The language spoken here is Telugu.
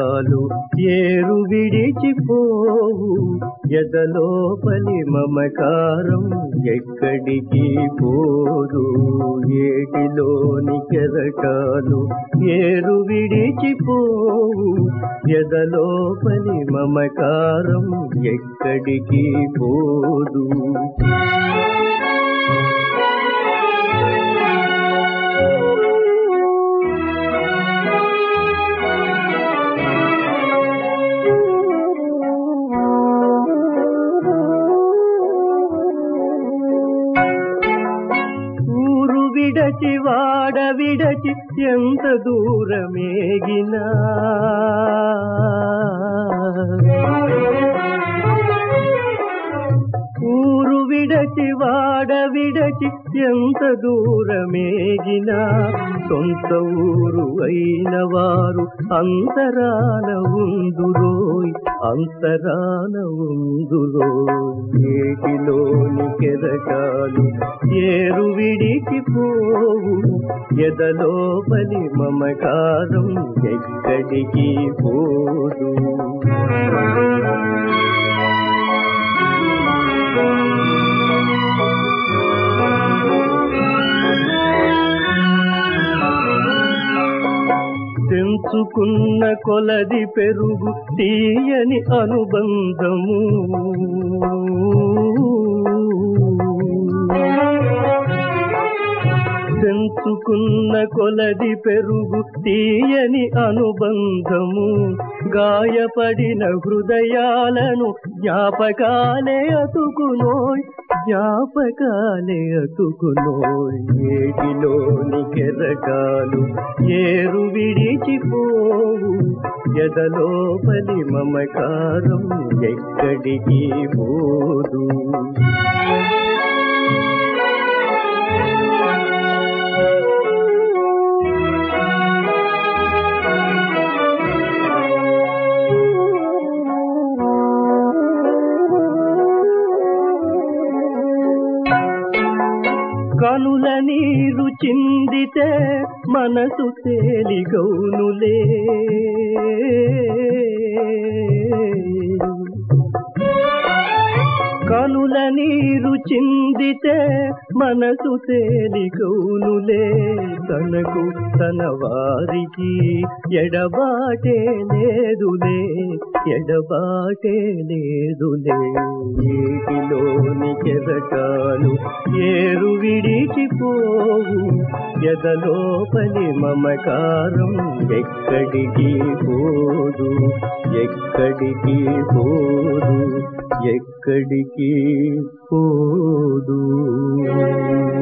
కెరటాలు ఏరు విడిచిపోవు ఎదలోపలి మమకారం ఎక్కడికి పోదు ఏటిలోని కెరటాలు ఏరు విడిచిపోవు ఎదలోపలి మమకారం ఎక్కడికి పోదు ఊరు విడచి వాడ విడచి ఎంత దూరమేగినా ఊరు విడచి వాడ విడచి ఎంత దూరమేగినా సొంత ఊరు అయిన వారు అంతరాన ఉందురోయ్ అంతరాన ఉందురోయ్ ఏటిలోని కెరటాలు ఏరు విడిచిపోవు ఎదలోపలి మమకారం ఎక్కడికి పోదు తెంచుకున్న కొలది పెరుగు తీయని అనుబంధము తెంచుకున్న కొలది పెరుగు తీయని అనుబంధము గాయపడిన హృదయాలను జ్ఞాపకాలే అతుకునోయ్ జ్ఞాపకాలే అతుకునోయ్ ఏటిలోని కెరటాలు ఏరు విడిచిపోవు ఎదలోపలి మమకారం ఎక్కడికి పోదు కనుల నీరు చిందితే మనసు తేలిగౌనులే కనుల నీరు చిందితే మనసు తేలికౌనులే తనకు తన వారికి ఎడబాటే లేదులే ఎడబాటే లేదులే నీటిలోని కెరటాలు ఏరు విడిచిపోవు ఎదలోపలి మమకారం ఎక్కడికి పోదు ఎక్కడికి పోదు ఎక్కడికి పోదు